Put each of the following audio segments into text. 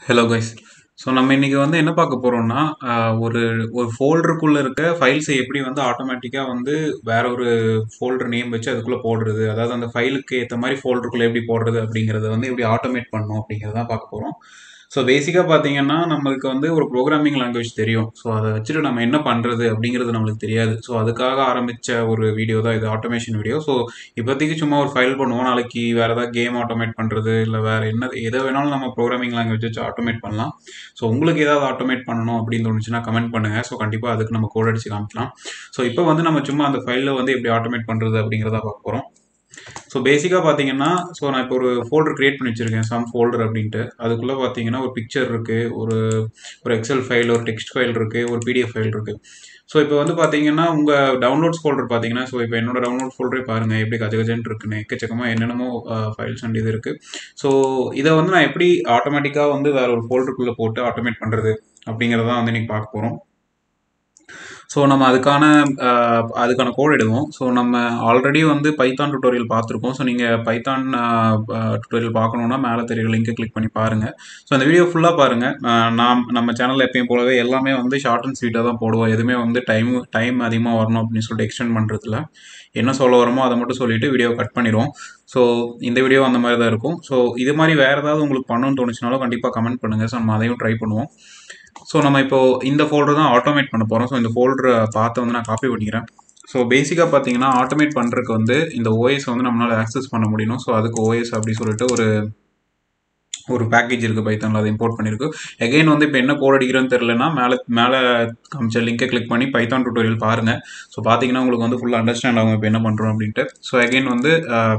hello guys so நம்ம இன்னைக்கு வந்து என்ன பார்க்க போறோம்னா ஆஹ் ஒரு ஒரு ஃபோல்டருக்குள்ள இருக்க ஃபைல்ஸை எப்படி வந்து ஆட்டோமேட்டிக்காக வந்து வேற ஒரு ஃபோல்டர் நேம் வச்சு அதுக்குள்ள போடுறது அதாவது அந்த ஃபைலுக்கு ஏற்ற மாதிரி ஃபோல்டருக்குள்ள எப்படி போடுறது அப்படிங்கிறத வந்து எப்படி ஆட்டோமேட் பண்ணணும் அப்படிங்கிறத பார்க்க போகிறோம் ஸோ பேசிக்காக பார்த்தீங்கன்னா நம்மளுக்கு வந்து ஒரு ப்ரோக்ராமிங் லாங்குவேஜ் தெரியும் ஸோ அதை வச்சுட்டு நம்ம என்ன பண்ணுறது அப்படிங்கிறது நம்மளுக்கு தெரியாது ஸோ அதுக்காக ஆரம்பித்த ஒரு வீடியோ தான் இது ஆட்டோமேஷன் வீடியோ ஸோ இப்போதைக்கு சும்மா ஒரு ஃபைல் பண்ணுவோம் நாளைக்கு வேறு ஏதாவது கேம் ஆட்டோமேட் பண்ணுறது இல்லை வேறு என்ன எதை வேணாலும் நம்ம ப்ரோக்ராமிங் லாங்குவேஜ் வச்சு ஆட்டோமேட் பண்ணலாம் ஸோ உங்களுக்கு ஏதாவது ஆட்டோமேட் பண்ணணும் அப்படின்னு தோணுச்சுன்னா கமெண்ட் பண்ணுங்கள் ஸோ கண்டிப்பாக அதுக்கு நம்ம கோட் அடிச்சு காமிக்கலாம் ஸோ இப்போ வந்து நம்ம சும்மா அந்த ஃபைலில் வந்து எப்படி ஆட்டோமேட் பண்ணுறது அப்படிங்கிறத பார்க்க போகிறோம் ஸோ பேசிக்காக பார்த்தீங்கன்னா ஸோ நான் இப்போ ஒரு ஃபோல்டர் கிரியேட் பண்ணி வச்சிருக்கேன் சம் ஃபோல்டர் அப்படின்ட்டு அதுக்குள்ளே பார்த்தீங்கன்னா ஒரு பிக்சர் இருக்குது ஒரு ஒரு எக்ஸல் ஃபைல் ஒரு டெக்ஸ்ட் ஃபைல் இருக்குது ஒரு பிடிஎஃப் ஃபைல் இருக்குது ஸோ இப்போ வந்து பார்த்தீங்கன்னா உங்கள் டவுன்லோட்ஸ் ஃபோல்டர் பார்த்தீங்கன்னா ஸோ இப்போ என்னோட டவுன்லோட் ஃபோல்டரே பாருங்கள் எப்படி கஜ கஜன்னு இருக்குன்னு எக்கச்சக்கமாக என்னென்னமோ ஃபைல்ஸ் அண்ட் இது இருக்குது ஸோ இதை வந்து நான் எப்படி ஆட்டோமேட்டிக்காக வந்து வேற ஒரு ஃபோல்டருக்குள்ளே போட்டு ஆட்டோமேட் பண்ணுறது அப்படிங்கிறதான் வந்து இன்னைக்கு பார்க்க போகிறோம் ஸோ நம்ம அதுக்கான அஹ், அதுக்கான கோட் எடுவோம் ஸோ நம்ம ஆல்ரெடி வந்து பைத்தான் டுட்டோரியல் பார்த்துருக்கோம் ஸோ நீங்கள் பைத்தான் டுட்டோரியல் பார்க்கணுன்னா மேலே தெரிய லிங்கை கிளிக் பண்ணி பாருங்கள் ஸோ அந்த வீடியோ ஃபுல்லாக பாருங்கள் நாம் நம்ம சேனலில் எப்பயும் போலவே எல்லாமே வந்து ஷார்ட் அண்ட் ஸ்வீட்டாக தான் போடுவோம் எதுவுமே வந்து டைம் டைம் அதிகமாக வரணும் அப்படின்னு சொல்லிட்டு எக்ஸ்டெண்ட் பண்ணுறதுல என்ன சொல்ல வரமோ அதை மட்டும் சொல்லிட்டு வீடியோ கட் பண்ணிடுவோம் ஸோ இந்த வீடியோ அந்த மாதிரி தான் இருக்கும் ஸோ இது மாதிரி வேறு ஏதாவது உங்களுக்கு பண்ணணும்னு தோணுச்சுனாலும் கண்டிப்பாக கமெண்ட் பண்ணுங்கள் ஸோ நம்ம அதையும் ட்ரை பண்ணுவோம் ஸோ நம்ம இப்போ இந்த ஃபோல்டர் தான் ஆட்டோமேட் பண்ண போகிறோம் ஸோ இந்த ஃபோல்டரை பார்த்து வந்து நான் காப்பி பண்ணிக்கிறேன் ஸோ பேசிக்காக பார்த்தீங்கன்னா ஆட்டோமேட் பண்ணுறதுக்கு வந்து இந்த ஓஎஸ் வந்து நம்மளால் ஆக்சஸ் பண்ண முடியணும் ஸோ அதுக்கு ஓஎஸ் அப்படி சொல்லிட்டு ஒரு ஒரு பேக்கேஜ் இருக்குது பைத்தானில் அதை இம்போர்ட் பண்ணியிருக்கு எகைன் வந்து இப்போ என்ன கோட் அடிக்கிறோன்னு தெரிலனா மேலே மேலே காமிச்ச லிங்கை கிளிக் பண்ணி பைத்தான் டுட்டோரியல் பாருங்கள் ஸோ பார்த்தீங்கன்னா உங்களுக்கு வந்து ஃபுல்லாக அண்டர்ஸ்டாண்ட் ஆகும் இப்போ என்ன பண்ணுறோம் அப்படின்ட்டு ஸோ எகைன் வந்து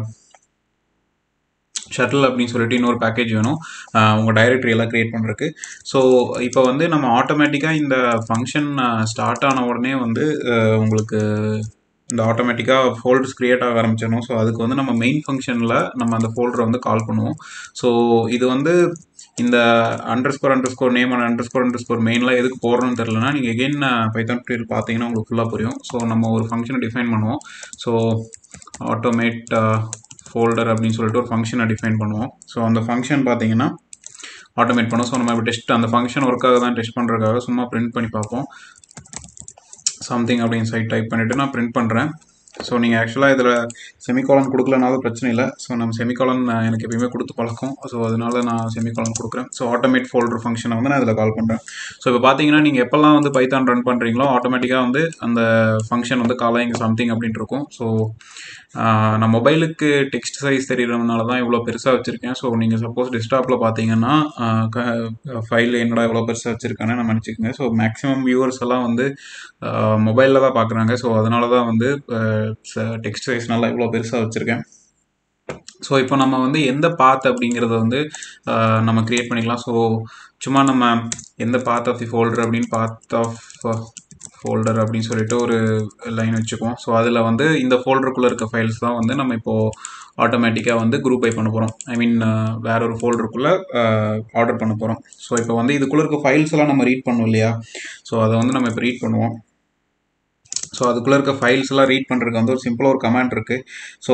ஷட்டில் அப்படின்னு சொல்லிட்டு இன்னொரு பேக்கேஜ் வேணும் ஆஹ் உங்கள் டைரக்டரி எல்லாம் க்ரியேட் பண்ணுறதுக்கு ஸோ இப்போ வந்து நம்ம ஆட்டோமேட்டிக்காக இந்த ஃபங்க்ஷன் ஸ்டார்ட் ஆன உடனே வந்து ஆஹ் உங்களுக்கு இந்த ஆட்டோமேட்டிக்காக ஃபோல்டர்ஸ் க்ரியேட் ஆக ஆரம்பிச்சிடணும் ஸோ அதுக்கு வந்து நம்ம மெயின் ஃபங்க்ஷனில் நம்ம அந்த ஃபோல்டரை வந்து கால் பண்ணுவோம் ஸோ இது வந்து இந்த underscore underscore name and underscore underscore மெயினில் எதுக்கு போடுறோம்னு தெரிலனா நீங்கள் எகெயின் பைத்தான் டுட்டோரியல் பார்த்தீங்கன்னா உங்களுக்கு ஃபுல்லாக புரியும் ஸோ நம்ம ஒரு ஃபங்க்ஷனை டிஃபைன் பண்ணுவோம் ஸோ ஆட்டோமேட் ஃபோல்டர் அப்படின்னு சொல்லிட்டு ஒரு ஃபங்க்ஷனை டிஃபைன் பண்ணுவோம் ஸோ அந்த ஃபங்க்ஷன் பார்த்தீங்கன்னா ஆட்டோமேட் பண்ணுவோம் ஸோ நம்ம இப்போ டெஸ்ட் அந்த ஃபங்க்ஷன் ஒர்க்காக தான் டெஸ்ட் பண்ணுறதுக்காக சும்மா பிரிண்ட் பண்ணி பார்ப்போம் சம்திங் அப்படின்னு சைட் டைப் பண்ணிவிட்டு நான் பிரிண்ட் பண்ணுறேன் ஸோ நீங்கள் ஆக்சுவலாக இதில் செமிகாலன் கொடுக்கலனாலும் பிரச்சனை இல்லை ஸோ நம்ம செமிகாலன் எனக்கு எப்பயுமே கொடுத்து பழக்கம் ஸோ அதனால நான் செமிகாலன் கொடுக்குறேன் ஸோ ஆட்டோமேட் ஃபோல்டர் ஃபங்க்ஷனை வந்து நான் இதில் கால் பண்ணுறேன் ஸோ இப்போ பார்த்தீங்கன்னா நீங்கள் எப்போல்லாம் வந்து பைத்தான் ரன் பண்ணுறீங்களோ ஆட்டோமேட்டிக்காக வந்து அந்த ஃபங்க்ஷன் வந்து காலாயிங் சம்திங் அப்படின்ட்டு இருக்கும் ஸோ நான் மொபைலுக்கு டெக்ஸ்ட் சைஸ் தெரியறதுனால தான் இவ்வளோ பெருசாக வச்சுருக்கேன் ஸோ நீங்கள் சப்போஸ் டெஸ்க்டாப்பில் பார்த்தீங்கன்னா ஃபைல் என்னடா இவ்வளோ பெருசாக வச்சுருக்கானே நம்ம நினச்சிக்கோங்க ஸோ மேக்ஸிமம் வியூவர்ஸ் எல்லாம் வந்து மொபைலில் தான் பார்க்குறாங்க ஸோ அதனால தான் வந்து டெக்ஸ்ட் சைஸ் நல்லா இவ்வளோ பெருசாக வச்சுருக்கேன் ஸோ இப்போ நம்ம வந்து எந்த பாத் அப்படிங்கிறத வந்து ஆஹ், நம்ம க்ரியேட் பண்ணிக்கலாம் ஸோ சும்மா நம்ம எந்த பாத் ஆஃப் தி ஃபோல்டர் அப்படின்னு பாத் ஆஃப் ஃபோல்டர் அப்படின்னு சொல்லிட்டு ஒரு லைன் வச்சுக்குவோம் ஸோ அதில் வந்து இந்த ஃபோல்டருக்குள்ளே இருக்க ஃபைல்ஸ் தான் வந்து நம்ம இப்போது ஆட்டோமேட்டிக்காக வந்து குரூப் பை பண்ண போகிறோம் ஐ மீன் வேற ஒரு ஃபோல்டருக்குள்ளே ஆர்டர் பண்ண போகிறோம் ஸோ இப்போ வந்து இதுக்குள்ளே இருக்க ஃபைல்ஸ் எல்லாம் நம்ம ரீட் பண்ணுவோம் இல்லையா ஸோ அதை வந்து நம்ம இப்போ ரீட் பண்ணுவோம் ஸோ அதுக்குள்ளே இருக்க ஃபைல்ஸ் எல்லாம் ரீட் பண்ணுறதுக்கு வந்து ஒரு சிம்பிளாக ஒரு கமாண்ட் இருக்குது ஸோ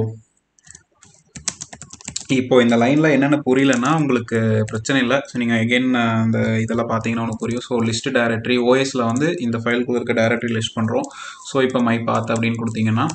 இப்போ இந்த லைனில் என்னென்ன புரியலன்னா உங்களுக்கு பிரச்சனை இல்லை ஸோ நீங்கள் எகெயின் அந்த இதெல்லாம் பார்த்தீங்கன்னா உங்களுக்கு புரியும் ஸோ லிஸ்ட் டைரக்டரி ஓஎஸில் வந்து இந்த ஃபைலுக்குள்ள இருக்க டைரக்டரி லிஸ்ட் பண்ணுறோம் ஸோ இப்போ மை பாத் அப்படின்னு கொடுத்தீங்கன்னா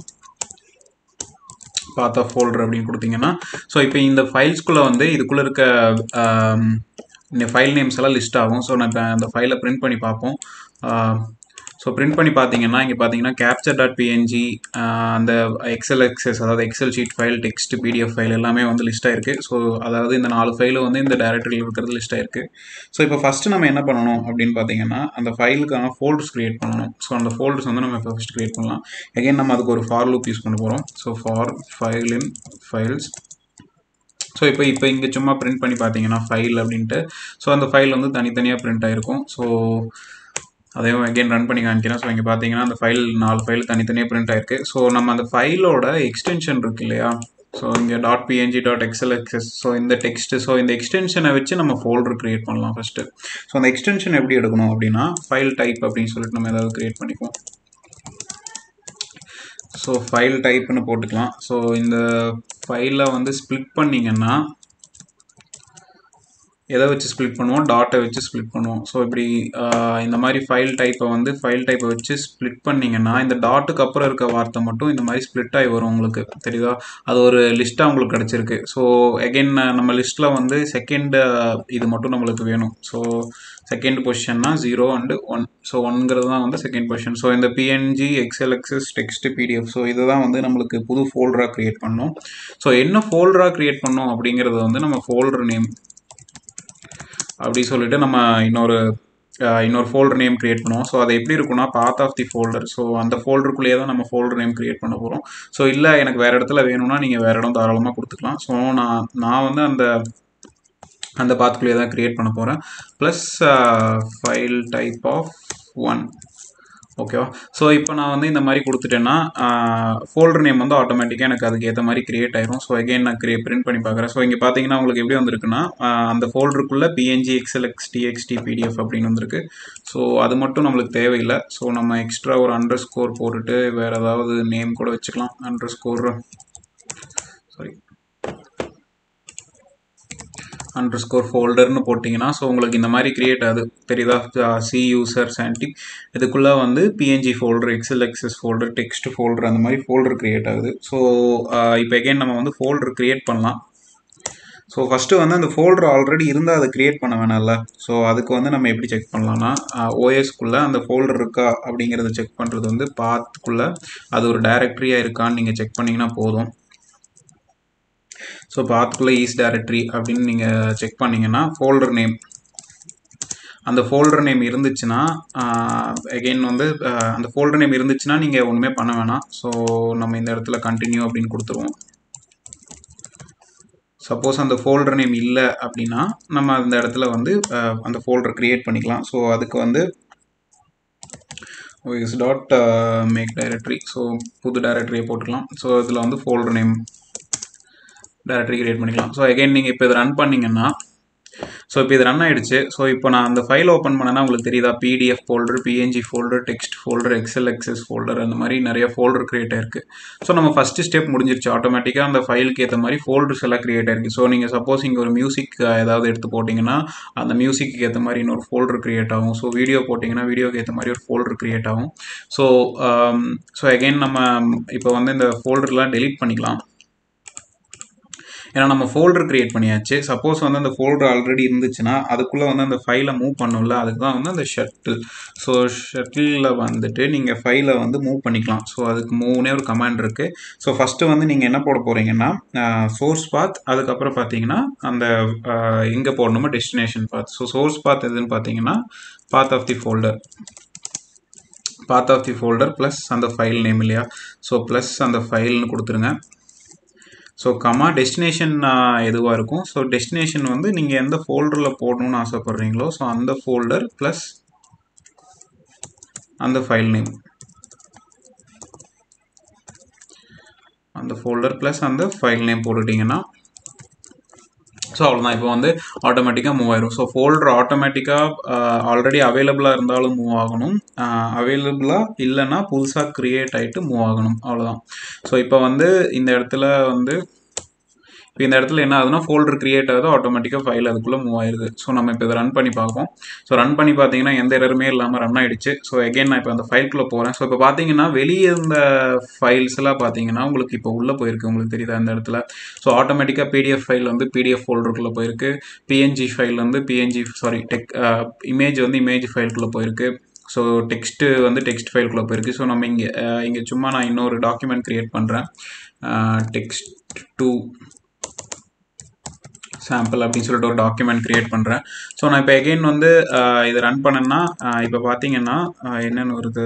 பாத் ஆஃப் ஃபோல்டர் அப்படின்னு கொடுத்தீங்கன்னா ஸோ இப்போ இந்த ஃபைல்ஸ்குள்ளே வந்து இதுக்குள்ளே இருக்க ஆம், இந்த ஃபைல் நேம்ஸ் எல்லாம் லிஸ்ட் ஆகும் ஸோ நான் இப்போ அந்த ஃபைலை பிரிண்ட் பண்ணி பார்ப்போம் ஸோ பிரிண்ட் பண்ணி பார்த்தீங்கன்னா இங்கே பார்த்தீங்கன்னா கேப்சர் டாட் பிஎன்ஜி அந்த எக்ஸல் எக்ஸஸ் அதாவது excel sheet file text PDF file எல்லாமே வந்து லிஸ்ட் ஆயிருக்கு ஸோ அதாவது இந்த நாலு ஃபைலும் வந்து இந்த டைரக்டரியில் இருக்கிறது லிஸ்ட் ஆயிருக்கு ஸோ இப்போ ஃபஸ்ட்டு நம்ம என்ன பண்ணணும் அப்படின்னு பார்த்தீங்கன்னா அந்த ஃபைலுக்கான ஃபோல்டர்ஸ் க்ரியேட் பண்ணணும் ஸோ அந்த ஃபோல்டர்ஸ் வந்து நம்ம இப்போ ஃபஸ்ட் க்ரியேட் பண்ணலாம் எகைன் நம்ம அதுக்கு ஒரு ஃபார் லூப் யூஸ் பண்ண போகிறோம் so for file in files so இப்போ இப்போ இங்கே சும்மா பிரிண்ட் பண்ணி பார்த்தீங்கன்னா ஃபைல் அப்படின்ட்டு ஸோ அந்த ஃபைல் வந்து தனித்தனியாக பிரிண்ட் ஆயிருக்கும் ஸோ அதையும் அகைன் ரன் பண்ணி காமிக்கிறேன் ஸோ இங்கே பார்த்தீங்கன்னா அந்த ஃபைல் நாலு ஃபைல் தனித்தனியாக பிரிண்ட் ஆயிருக்கு ஸோ நம்ம அந்த ஃபைலோட எக்ஸ்டென்ஷன் இருக்கு இல்லையா ஸோ இங்கே டாட் பிஎன்ஜி டாட் எக்ஸ்எல் எக்ஸஸ் ஸோ இந்த டெக்ஸ்ட் ஸோ இந்த எக்ஸ்டென்ஷனை வச்சு நம்ம ஃபோல்டர் கிரியேட் பண்ணலாம் ஃபஸ்ட்டு ஸோ அந்த எக்ஸ்டென்ஷன் எப்படி எடுக்கணும் அப்படின்னா ஃபைல் டைப் அப்படின்னு சொல்லிட்டு நம்ம ஏதாவது கிரியேட் பண்ணிக்குவோம் ஸோ ஃபைல் டைப்னு போட்டுக்கலாம் ஸோ இந்த ஃபைலை வந்து ஸ்ப்ளிட் பண்ணிங்கன்னா எதை வச்சு ஸ்ப்ளிட் பண்ணுவோம் டாட்டை வச்சு ஸ்ப்ளிட் பண்ணுவோம் ஸோ இப்படி ஆஹ், இந்த மாதிரி ஃபைல் டைப்பை வந்து ஃபைல் டைப்பை வச்சு ஸ்ப்ளிட் பண்ணிங்கன்னா இந்த டாட்டுக்கு அப்புறம் இருக்க வார்த்தை மட்டும் இந்த மாதிரி ஸ்ப்ளிட் ஆகி வரும் உங்களுக்கு தெரியுதா அது ஒரு லிஸ்ட்டாக உங்களுக்கு கிடச்சிருக்கு ஸோ அகைன் நம்ம லிஸ்ட்டில் வந்து செகண்ட் இது மட்டும் நம்மளுக்கு வேணும் ஸோ செகண்ட் பொசிஷன்னா ஜீரோ அண்டு ஒன் ஸோ ஒன்ங்கிறது தான் வந்து செகண்ட் பொசிஷன் ஸோ இந்த PNG XLSX text PDF so இதுதான் வந்து நம்மளுக்கு புது ஃபோல்டராக க்ரியேட் பண்ணோம் ஸோ என்ன ஃபோல்டராக க்ரியேட் பண்ணோம் அப்படிங்கிறது வந்து நம்ம ஃபோல்டர் நேம் அப்படி சொல்லிட்டு நம்ம இன்னொரு அஹ், இன்னொரு ஃபோல்டர் நேம் கிரியேட் பண்ணுவோம் ஸோ அது எப்படி இருக்கும்னா path of the folder so அந்த ஃபோல்டருக்குள்ளேயே தான் நம்ம ஃபோல்டர் நேம் கிரியேட் பண்ண போகிறோம் ஸோ இல்லை எனக்கு வேறு இடத்துல வேணும்னா நீங்கள் வேறு இடம் தாராளமாக கொடுத்துக்கலாம் ஸோ நான் நான் வந்து அந்த அந்த பாத்துக்குள்ளேயே தான் கிரியேட் பண்ண போகிறேன் plus file type of one ஓகேவா ஸோ இப்போ நான் வந்து இந்த மாதிரி கொடுத்துட்டேன்னா ஃபோல்டர் நேம் வந்து ஆட்டோமேட்டிக்காக எனக்கு அதுக்கு ஏற்ற மாதிரி கிரியேட் ஆயிரும் ஸோ அகைன் நான் கிரியே பிரிண்ட் பண்ணி பார்க்குறேன் ஸோ இங்கே பார்த்தீங்கன்னா உங்களுக்கு எப்படி வந்திருக்குன்னா ஆஹ் அந்த ஃபோல்டருக்குள்ளே பிஎன்ஜி எக்ஸ்எல்எக்ஸ் டிஎக்ஸ்டி பிடிஎஃப் அப்படின்னு வந்திருக்கு ஸோ அது மட்டும் நம்மளுக்கு தேவையில்லை ஸோ நம்ம எக்ஸ்ட்ரா ஒரு அண்டர் ஸ்கோர் போட்டுட்டு வேறு ஏதாவது நேம் கூட வச்சுக்கலாம் underscore sorry underscore ஃபோல்டர்னு போட்டிங்கன்னா ஸோ உங்களுக்கு இந்த மாதிரி கிரியேட் ஆகுது தெரியுதா சி யூசர் சாண்டிக் இதுக்குள்ளே வந்து பிஎன்ஜி ஃபோல்டர் எக்ஸல் எக்ஸஸ் ஃபோல்டர் டெக்ஸ்ட் ஃபோல்டர் அந்த மாதிரி ஃபோல்டர் கிரியேட் ஆகுது ஸோ இப்போ எகைன் நம்ம வந்து ஃபோல்டர் கிரியேட் பண்ணலாம் ஸோ ஃபஸ்ட்டு வந்து அந்த ஃபோல்டர் ஆல்ரெடி இருந்தால் அதை கிரியேட் பண்ண வேணாம்ல ஸோ அதுக்கு வந்து நம்ம எப்படி செக் பண்ணலாம்னா ஓஎஸ்க்குள்ளே அந்த ஃபோல்டர் இருக்கா அப்படிங்கிறத செக் பண்ணுறது வந்து பாத்துக்குள்ளே அது ஒரு டைரக்டரியாக இருக்கான்னு நீங்கள் செக் பண்ணிங்கன்னா போதும் ஸோ பாத்துக்குள்ளே ஈஸ் டைரக்டரி அப்படின்னு நீங்கள் செக் பண்ணிங்கன்னா ஃபோல்டர் நேம் அந்த ஃபோல்டர் நேம் இருந்துச்சுன்னா எகெயின் வந்து ஆஹ் அந்த ஃபோல்டர் நேம் இருந்துச்சுன்னா நீங்கள் ஒன்றுமே பண்ண வேணாம் ஸோ நம்ம இந்த இடத்துல கண்டினியூ அப்படின்னு கொடுத்துருவோம் சப்போஸ் அந்த ஃபோல்டர் நேம் இல்லை அப்படின்னா நம்ம அந்த இடத்துல வந்து ஆஹ் அந்த ஃபோல்டர் க்ரியேட் பண்ணிக்கலாம் ஸோ அதுக்கு வந்து is dot make directory so புது டைரக்டரியை போட்டுக்கலாம் ஸோ இதில் வந்து ஃபோல்டர் நேம் டைரக்டரி கிரியேட் பண்ணிக்கலாம் ஸோ அகைன் நீங்கள் இப்போ இதை ரன் பண்ணீங்கன்னா ஸோ இப்போ இது ரன் ஆயிடுச்சு ஸோ இப்போ நான் அந்த ஃபைல் ஓப்பன் பண்ணேன்னா உங்களுக்கு தெரியுதா PDF folder PNG folder text folder excel எக்ஸஸ் ஃபோல்டர் அந்த மாதிரி நிறைய ஃபோல்டர் கிரியேட் ஆயிருக்கு ஸோ நம்ம ஃபஸ்ட்டு ஸ்டெப் முடிஞ்சிருச்சு ஆட்டோமேட்டிக்காக அந்த ஃபைலுக்கு ஏற்ற மாதிரி ஃபோல்டர்ஸ் எல்லாம் கிரியேட் ஆயிருக்கு ஸோ நீங்கள் சப்போஸ் இங்கே ஒரு மியூசிக் ஏதாவது எடுத்து போட்டிங்கன்னா அந்த மியூசிக்கு ஏற்ற மாதிரி இன்னொரு ஃபோல்டர் கிரியேட் ஆகும் ஸோ வீடியோ போட்டிங்கன்னா வீடியோக்கு ஏற்ற மாதிரி ஒரு ஃபோல்டர் கிரியேட் ஆகும் ஸோ ஸோ அகைன் நம்ம இப்போ வந்து இந்த ஃபோல்டர்லாம் டெலீட் பண்ணிக்கலாம் ஏன்னா நம்ம ஃபோல்டர் கிரியேட் பண்ணியாச்சு சப்போஸ் வந்து அந்த ஃபோல்டர் ஆல்ரெடி இருந்துச்சுன்னா அதுக்குள்ளே வந்து அந்த ஃபைலை மூவ் பண்ணும்ல அதுக்கு தான் வந்து அந்த ஷட்டில் ஸோ ஷட்டிலில் வந்துட்டு நீங்கள் ஃபைலை வந்து மூவ் பண்ணிக்கலாம் ஸோ அதுக்கு மூவ்னே ஒரு கமாண்ட் இருக்குது ஸோ ஃபஸ்ட்டு வந்து நீங்கள் என்ன போட போகிறீங்கன்னா சோர்ஸ் பாத் அதுக்கப்புறம் பார்த்தீங்கன்னா அந்த எங்கே போடணுமோ destination path so source path எதுன்னு பார்த்தீங்கன்னா path of the folder path of the folder plus அந்த ஃபைல் நேம் இல்லையா ஸோ ப்ளஸ் அந்த ஃபைல்னு கொடுத்துருங்க ஸோ கமா டெஸ்டினேஷன் எதுவாக இருக்கும் ஸோ டெஸ்டினேஷன் வந்து நீங்கள் எந்த ஃபோல்டரில் போடணும்னு ஆசைப்பட்றீங்களோ ஸோ அந்த ஃபோல்டர் ப்ளஸ் அந்த ஃபைல் நேம் அந்த ஃபோல்டர் ப்ளஸ் அந்த ஃபைல் நேம் போட்டுட்டிங்கன்னா ஸோ அவ்வளோதான் இப்போ வந்து ஆட்டோமேட்டிக்காக மூவ் ஆயிரும் ஸோ ஃபோல்டர் ஆட்டோமேட்டிக்காக ஆல்ரெடி அவைலபிளாக இருந்தாலும் மூவ் ஆகணும் அவைலபிளாக இல்லைன்னா புதுசாக க்ரியேட் ஆகிட்டு மூவ் ஆகணும் அவ்வளோதான் ஸோ இப்போ வந்து இந்த இடத்துல வந்து இப்போ இந்த இடத்துல என்ன ஆகுதுன்னா ஃபோல்டர் கிரியேட் ஆகுது ஆட்டோமேட்டிக்காக ஃபைல் அதுக்குள்ளே மூவ் ஆயிருது ஸோ நம்ம இப்போ இதை ரன் பண்ணி பார்ப்போம் ஸோ ரன் பண்ணி பார்த்தீங்கன்னா எந்த எரருமே இல்லாமல் ரன் ஆயிடுச்சு ஸோ எகைன் நான் இப்போ அந்த ஃபைல்குள்ளே போகிறேன் ஸோ இப்போ பார்த்தீங்கன்னா வெளியே இருந்த ஃபைல்ஸ் எல்லாம் பார்த்தீங்கன்னா உங்களுக்கு இப்போ உள்ளே போயிருக்கு உங்களுக்கு தெரியுதா இந்த இடத்துல ஸோ ஆட்டோமேட்டிக்காக பிடிஎஃப் ஃபைல் வந்து பிடிஎஃப் ஃபோல்டருக்குள்ளே போயிருக்கு பிஎன்ஜி ஃபைல் வந்து பிஎன்ஜி சாரி டெக் இமேஜ் வந்து இமேஜ் ஃபைலுக்குள்ளே போயிருக்கு ஸோ டெக்ஸ்ட்டு வந்து டெக்ஸ்ட் ஃபைலுக்குள்ளே போயிருக்கு ஸோ நம்ம இங்கே இங்கே சும்மா நான் இன்னொரு டாக்குமெண்ட் க்ரியேட் பண்ணுறேன் டெக்ஸ்ட் டூ சாம்பிள் அப்படின்னு சொல்லிட்டு ஒரு டாக்குமெண்ட் க்ரியேட் பண்ணுறேன் ஸோ நான் இப்போ எகெயின் வந்து இதை ரன் பண்ணேன்னா இப்போ பார்த்தீங்கன்னா என்னென்னு வருது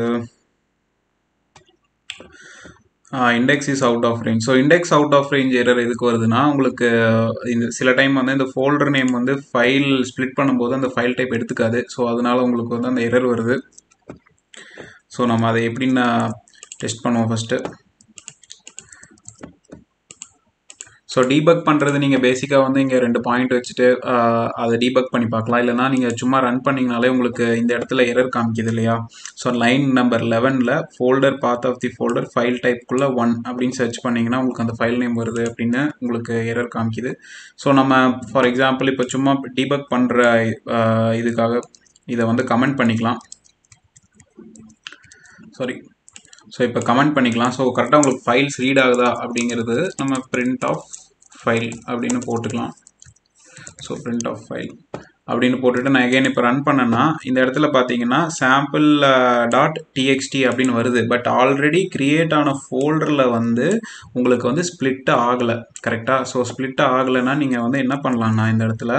index is out of range so index out of range error எதுக்கு வருதுன்னா உங்களுக்கு இந்த சில டைம் வந்து இந்த ஃபோல்டர் நேம் வந்து ஃபைல் ஸ்ப்ளிட் பண்ணும்போது அந்த ஃபைல் டைப் எடுத்துக்காது ஸோ அதனால உங்களுக்கு வந்து அந்த எரர் வருது ஸோ நம்ம அதை எப்படின்னு டெஸ்ட் பண்ணுவோம் ஃபஸ்ட்டு ஸோ டீபக் பண்ணுறது நீங்கள் பேசிக்காக வந்து இங்கே ரெண்டு பாயிண்ட் வச்சுட்டு ஆஹ், அதை டீபக் பண்ணி பார்க்கலாம் இல்லைனா நீங்கள் சும்மா ரன் பண்ணிங்கனாலே உங்களுக்கு இந்த இடத்துல எரர் காமிக்குது இல்லையா ஸோ லைன் நம்பர் லெவனில் folder path of the folder file டைப்புக்குள்ளே ஒன் அப்படின்னு சர்ச் பண்ணிங்கன்னா உங்களுக்கு அந்த ஃபைல் நேம் வருது அப்படின்னு உங்களுக்கு எரர் காமிக்குது ஸோ நம்ம ஃபார் எக்ஸாம்பிள் இப்போ சும்மா டீபக் பண்ணுற இதுக்காக இதை வந்து கமெண்ட் பண்ணிக்கலாம் சாரி ஸோ இப்போ கமெண்ட் பண்ணிக்கலாம் ஸோ கரெக்டாக உங்களுக்கு ஃபைல்ஸ் ரீட் ஆகுதா அப்படிங்கிறது நம்ம பிரிண்ட் ஆஃப் ஃபைல் அப்படின்னு போட்டுக்கலாம் ஸோ பிரிண்ட் ஆஃப் ஃபைல் அப்படின்னு போட்டுட்டு நான் எகைன் இப்போ ரன் பண்ணேன்னா இந்த இடத்துல பார்த்தீங்கன்னா சாம்பிள் டாட் டிஎக்ஸ்டி அப்படின்னு வருது பட் ஆல்ரெடி கிரியேட் ஆன ஃபோல்டரில் வந்து உங்களுக்கு வந்து ஸ்ப்ளிட் ஆகலை கரெக்டாக ஸோ ஸ்ப்ளிட் ஆகலைன்னா நீங்கள் வந்து என்ன பண்ணலாம்னா இந்த இடத்துல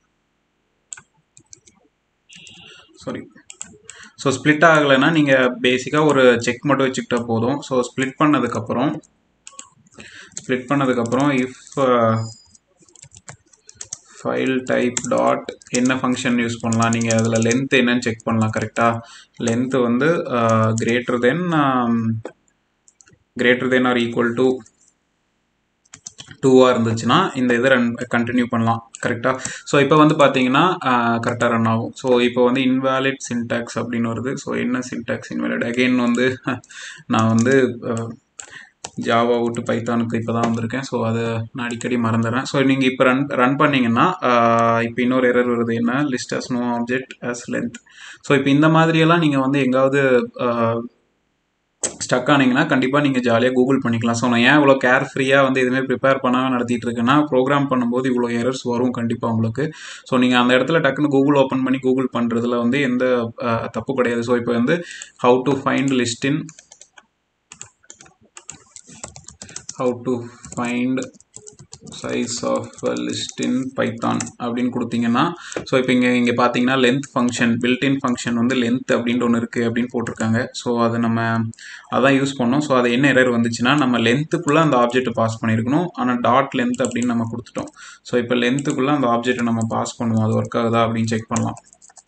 சாரி ஸோ ஸ்ப்ளிட் ஆகலைன்னா நீங்கள் பேசிக்காக ஒரு செக் மட்டும் வச்சுக்கிட்டா போதும் ஸோ ஸ்ப்ளிட் பண்ணதுக்கப்புறம் ஸ்ப்ளிட் பண்ணதுக்கப்புறம் இஃப் ஃபைல் டைப் டாட் என்ன ஃபங்க்ஷன் யூஸ் பண்ணலாம் நீங்கள் அதில் லென்த் என்னன்னு செக் பண்ணலாம் கரெக்டாக லென்த்து வந்து greater than greater than or equal to டூவாக இருந்துச்சுன்னா இந்த இதை ரன் கண்டினியூ பண்ணலாம் கரெக்டாக ஸோ இப்போ வந்து பார்த்தீங்கன்னா கரெக்டாக ரன் ஆகும் ஸோ இப்போ வந்து இன்வேலிட் சின்டாக்ஸ் அப்படின்னு வருது ஸோ என்ன சின்டாக்ஸ் இன்வேலிட் அகெயின் வந்து நான் வந்து ஜாவா விட்டு பைத்தானுக்கு இப்போ தான் வந்திருக்கேன் ஸோ அதை நான் அடிக்கடி மறந்துடுறேன் ஸோ நீங்கள் இப்போ ரன் ரன் பண்ணிங்கன்னா இப்போ இன்னொரு எரர் வருது என்ன list has no object has length so இப்போ இந்த மாதிரியெல்லாம் நீங்கள் வந்து எங்காவது ஸ்டக் ஆனீங்கன்னா கண்டிப்பாக நீங்கள் ஜாலியாக கூகுள் பண்ணிக்கலாம் ஸோ நான் ஏன் இவ்வளோ கேர் ஃப்ரீயாக வந்து எதுவுமே ப்ரிப்பேர் பண்ணாமல் நடத்திட்டு இருக்கேன்னா ப்ரோக்ராம் பண்ணும்போது இவ்வளோ எரர்ஸ் வரும் கண்டிப்பாக உங்களுக்கு ஸோ நீங்கள் அந்த இடத்துல டக்குன்னு கூகுள் ஓப்பன் பண்ணி கூகுள் பண்ணுறதுல வந்து எந்த அஹ், தப்பு கிடையாது ஸோ இப்போ வந்து how to find list in how to find size of list in Python அப்படின்னு கொடுத்தீங்கன்னா ஸோ இப்போ இங்கே இங்கே பார்த்தீங்கன்னா லென்த் ஃபங்க்ஷன் பில்ட்இன் ஃபங்க்ஷன் வந்து லென்த் அப்படின்ட்டு ஒன்று இருக்குது அப்படின்னு போட்டிருக்காங்க ஸோ அதை நம்ம அதான் யூஸ் பண்ணோம் ஸோ அது என்ன எரர் வந்துச்சுன்னா நம்ம லென்த்துக்குள்ளே அந்த ஆப்ஜெக்ட் பாஸ் பண்ணியிருக்கணும் ஆனால் டாட் லென்த் அப்படின்னு நம்ம கொடுத்துட்டோம் ஸோ இப்போ லென்த்துக்குள்ளே அந்த ஆப்ஜெக்ட்டை நம்ம பாஸ் பண்ணுவோம் அது ஒர்க் ஆகுதா அப்படின்னு செக் பண்ணலாம்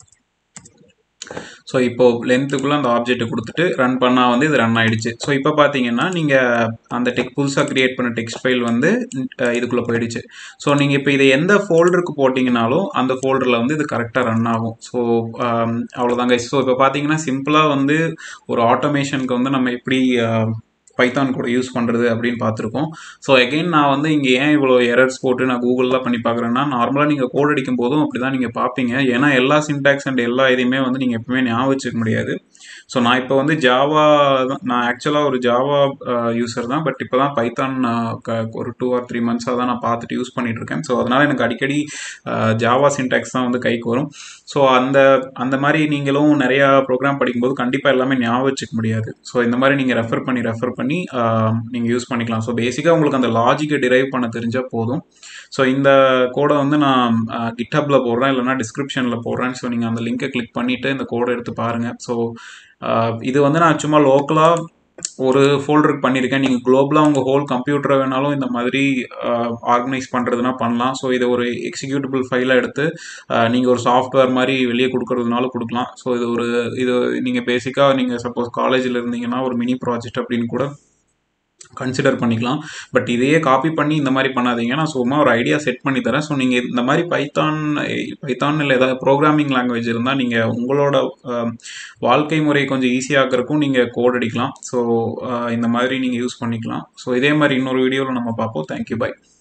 ஸோ இப்போ லென்த்துக்குள்ளே அந்த ஆப்ஜெக்ட்டை கொடுத்துட்டு ரன் பண்ணால் வந்து இது ரன் ஆயிடுச்சு ஸோ இப்போ பார்த்தீங்கன்னா நீங்கள் அந்த டெக் புதுசாக கிரியேட் பண்ண டெக்ஸ்ட் ஃபைல் வந்து அஹ், இதுக்குள்ளே போயிடுச்சு ஸோ நீங்கள் இப்போ இதை எந்த ஃபோல்டருக்கு போட்டிங்கனாலும் அந்த ஃபோல்டரில் வந்து இது கரெக்டாக ரன் ஆகும் ஸோ அவ்வளோதாங்க ஸோ இப்போ பார்த்தீங்கன்னா சிம்பிளாக வந்து ஒரு ஆட்டோமேஷனுக்கு வந்து நம்ம எப்படி பைத்தான் கூட யூஸ் பண்ணுறது அப்படின்னு பார்த்துருக்கோம் ஸோ எகெயின் நான் வந்து இங்கே ஏன் இவ்வளோ எரர்ஸ் போட்டு நான் கூகுளில் பண்ணி பார்க்குறேன்னா நார்மலாக நீங்கள் கோட் அடிக்கும் போதும் அப்படி தான் நீங்கள் பார்ப்பீங்க ஏன்னா எல்லா சின்டாக்ஸ் அண்ட் எல்லா இதையுமே வந்து நீங்கள் எப்பவுமே ஞாபகம் வச்சுக்க முடியாது ஸோ நான் இப்போ வந்து ஜாவா தான் நான் ஆக்சுவலாக ஒரு ஜாவா யூசர் தான் பட் இப்போ தான் பைத்தான் ஒரு டூ ஆர் த்ரீ மந்த்ஸாக தான் நான் பார்த்துட்டு யூஸ் பண்ணிட்டு இருக்கேன் ஸோ அதனால் எனக்கு அடிக்கடி ஜாவா சின்டாக்ஸ் தான் வந்து கைக்கு வரும் ஸோ அந்த அந்த மாதிரி நீங்களும் நிறையா ப்ரோக்ராம் படிக்கும்போது கண்டிப்பாக எல்லாமே ஞாபகம் வச்சுக்க முடியாது ஸோ இந்த மாதிரி நீங்கள் ரெஃபர் பண்ணி ரெஃபர் பண்ணி நீங்கள் யூஸ் பண்ணிக்கலாம் ஸோ பேசிக்காக உங்களுக்கு அந்த லாஜிக்கை டிரைவ் பண்ண தெரிஞ்சால் போதும் ஸோ இந்த கோடை வந்து நான் கிட்டப்பில் போடுறேன் இல்லைனா டிஸ்கிரிப்ஷனில் போடுறேன் ஸோ நீங்கள் அந்த லிங்கை கிளிக் பண்ணிவிட்டு இந்த கோடை எடுத்து பாருங்கள் ஸோ இது வந்து நான் சும்மா லோக்கலாக ஒரு ஃபோல்டருக்கு பண்ணியிருக்கேன் நீங்கள் குளோபலாக உங்கள் ஹோல் கம்ப்யூட்டரை வேணாலும் இந்த மாதிரி ஆர்கனைஸ் பண்ணுறதுனா பண்ணலாம் ஸோ இதை ஒரு எக்ஸிக்யூட்டிபிள் ஃபைலாக எடுத்து நீங்கள் ஒரு சாஃப்ட்வேர் மாதிரி வெளியே கொடுக்கறதுனால கொடுக்கலாம் ஸோ இது ஒரு இது நீங்கள் பேசிக்காக நீங்கள் சப்போஸ் காலேஜில் இருந்தீங்கன்னா ஒரு மினி ப்ராஜெக்ட் அப்படின்னு கூட கன்சிடர் பண்ணிக்கலாம் பட் இதையே காப்பி பண்ணி இந்த மாதிரி பண்ணாதீங்க நான் சும்மா ஒரு ஐடியா செட் பண்ணி தரேன் ஸோ நீங்கள் இந்த மாதிரி பைத்தான் பைத்தான் இல்லை ஏதாவது ப்ரோக்ராமிங் லாங்குவேஜ் இருந்தால் நீங்கள் உங்களோட அஹ், வாழ்க்கை முறை கொஞ்சம் ஈஸியாகிறதுக்கும் நீங்கள் கோட் அடிக்கலாம் ஸோ இந்த மாதிரி நீங்கள் யூஸ் பண்ணிக்கலாம் ஸோ இதே மாதிரி இன்னொரு வீடியோவில் நம்ம பார்ப்போம் தேங்க்யூ பை